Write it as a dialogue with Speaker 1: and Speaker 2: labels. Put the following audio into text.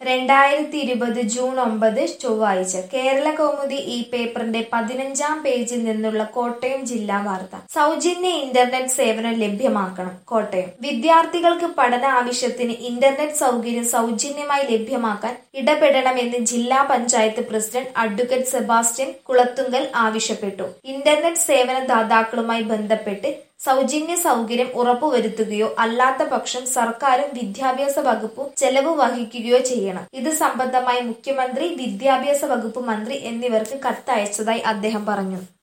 Speaker 1: രണ്ടായിരത്തി ഇരുപത് ജൂൺ ഒമ്പത് ചൊവ്വാഴ്ച കേരള കൗമുദി ഈ പേപ്പറിന്റെ പതിനഞ്ചാം പേജിൽ നിന്നുള്ള കോട്ടയം ജില്ലാ വാർത്ത സൗജന്യ ഇന്റർനെറ്റ് സേവനം ലഭ്യമാക്കണം കോട്ടയം വിദ്യാർത്ഥികൾക്ക് പഠന ആവശ്യത്തിന് ഇന്റർനെറ്റ് സൗകര്യം സൗജന്യമായി ലഭ്യമാക്കാൻ ഇടപെടണമെന്ന് ജില്ലാ panchayat president advocate Sebastian Kulathunkal ആവശ്യപ്പെട്ടു ഇന്റർനെറ്റ് സേവന ദാതാക്കളുമായി ബന്ധപ്പെട്ട് സൗജന്യ സൗകര്യം ഉറപ്പുവരുത്തുകയോ അല്ലാത്ത പക്ഷം സർക്കാരും വിദ്യാഭ്യാസ വകുപ്പും ചെലവ് വഹിക്കുകയോ ചെയ്യണം ഇത് സംബന്ധമായി മുഖ്യമന്ത്രി വിദ്യാഭ്യാസ വകുപ്പ് മന്ത്രി എന്നിവർക്ക് കത്തയച്ചതായി അദ്ദേഹം പറഞ്ഞു